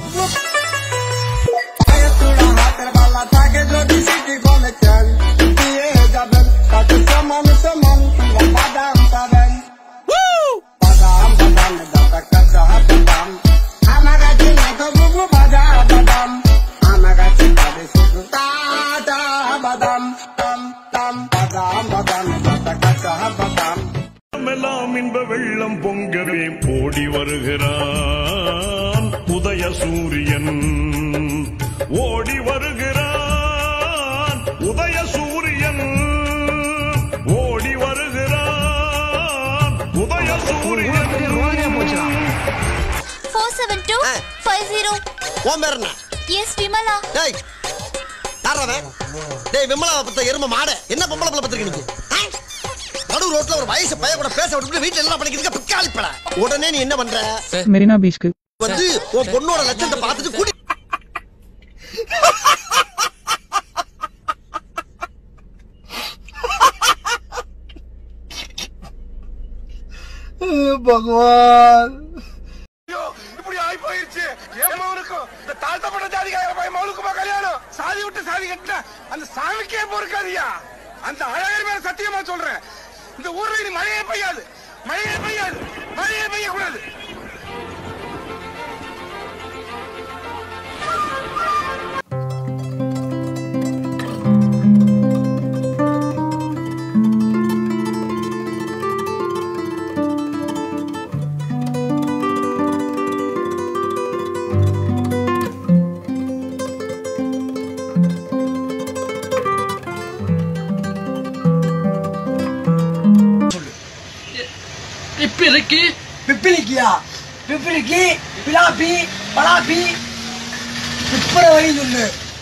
எல்லாம் இன்ப வெள்ளம் பொங்கவே ஓடி வருகிறான் உதய சூரியன் ஓடி வருகிறான் உதய சூரியன் ஓடி வருகிறான் உதய சூரியன் four seven two five zero உன் பேர் என்ன எஸ் விமலா டேய் யாரவன் டேய் விமலா பத்த எரும மாட என்ன பொம்பளை பிள்ளை பத்திரிக்கை நீ ஆ? நடு ரோட்ல ஒரு வயசு பைய கூட பேச விட்டு வீட்டுல என்ன பண்ணிக்கிறீங்க பிக்காளி பட உடனே நீ என்ன பண்ற மெரினா பீச்க்கு வந்து உன் பொண்ணோட லட்சத்தை பார்த்துட்டு கூட்டி பகவான் இப்படி ஆகி போயிருச்சு என் மகனுக்கும் இந்த தாழ்த்தப்பட்ட ஜாதிக்கார பையன் மகனுக்குமா கல்யாணம் சாதி விட்டு சாதி கட்டின அந்த சாமிக்கே பொறுக்காதியா அந்த அழகர் மேல சத்தியமா சொல்றேன் இந்த ஊர்ல இனி மழையே பெய்யாது மழையே பெய்யாது மழையே பெய்யக்கூடாது பிப்பிலிக்கியா பிப்பிலிக்கி பிலாப்பி பலாப்பி பிப்பர வழி சொல்லு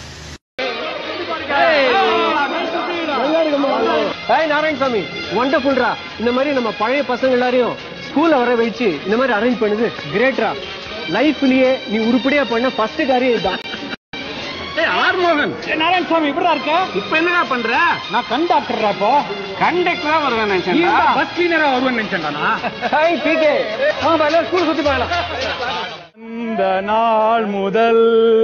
ஹாய் நாராயணசாமி ஒண்டர்ஃபுல்ரா இந்த மாதிரி நம்ம பழைய பசங்க எல்லாரையும் ஸ்கூல்ல வர வச்சு இந்த மாதிரி அரேஞ்ச் பண்ணுது கிரேட்ரா லைஃப்லயே நீ உருப்படியா பண்ண ஃபர்ஸ்ட் காரியம் இதுதான் ஆர்மோகன் நாராயணசாமி இப்படிதான் இருக்க இப்ப என்னடா பண்ற நான் கண்டக்டர்ரா இப்போ கண்டக்டரா வருவேன் நினைச்சேன் பஸ் கிளீனரா வருவேன் நினைச்சேன்டா ஹாய் பிகே வாங்க எல்லாரும் ஸ்கூல் சுத்தி பார்க்கலாம் இந்த நாள் முதல்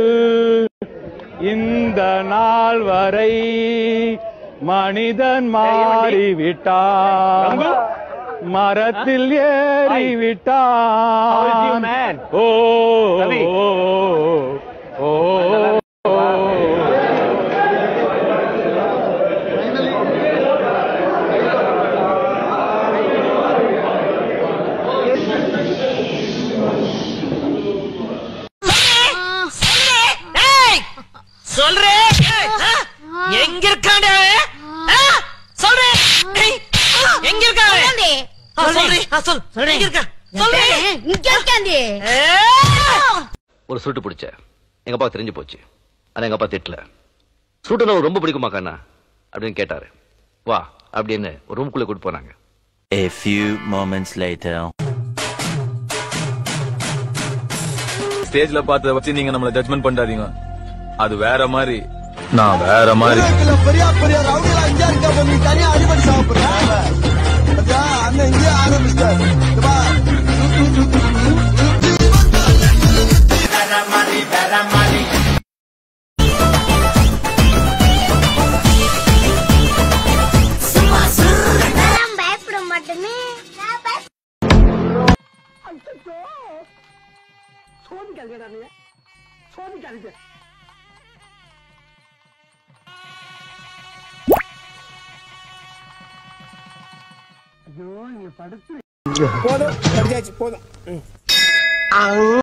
இந்த நாள் வரை மனிதன் மாறிவிட்டான் மரத்தில் ஏறிவிட்டான் ஓ ஓ, ஓ, ஓ சொல்றேன் எங்க இருக்காண்ட சொல்றேன் எங்க இருக்காங்க சொல்றேன் எங்க இருக்கா இங்க இருக்காண்டி ஒரு சுருட்டு பிடிச்ச எங்க அப்பா தெரிஞ்சு போச்சு ஆனா எங்க அப்பா திட்டல சுருட்டு ரொம்ப பிடிக்குமா கண்ணா அப்படின்னு கேட்டாரு வா அப்படின்னு ஒரு ரூம்குள்ள கூட்டு போனாங்க A few moments later. ஸ்டேஜ்ல பார்த்தத வச்சு நீங்க நம்மள ஜட்மெண்ட் பண்ணாதீங்க அது வேற மாதிரி நான் வேற மாதிரி பெரிய பெரிய ரவுடிலாம் இங்கே இருக்க நீ தனியா அடிபடி சாப்பிடுற அண்ணன் இங்கே ஆரம்பிச்சிட்டாரு இங்க வா. நான் பயப்பட மாட்டேனே போதும் படிச்சாச்சு போதும்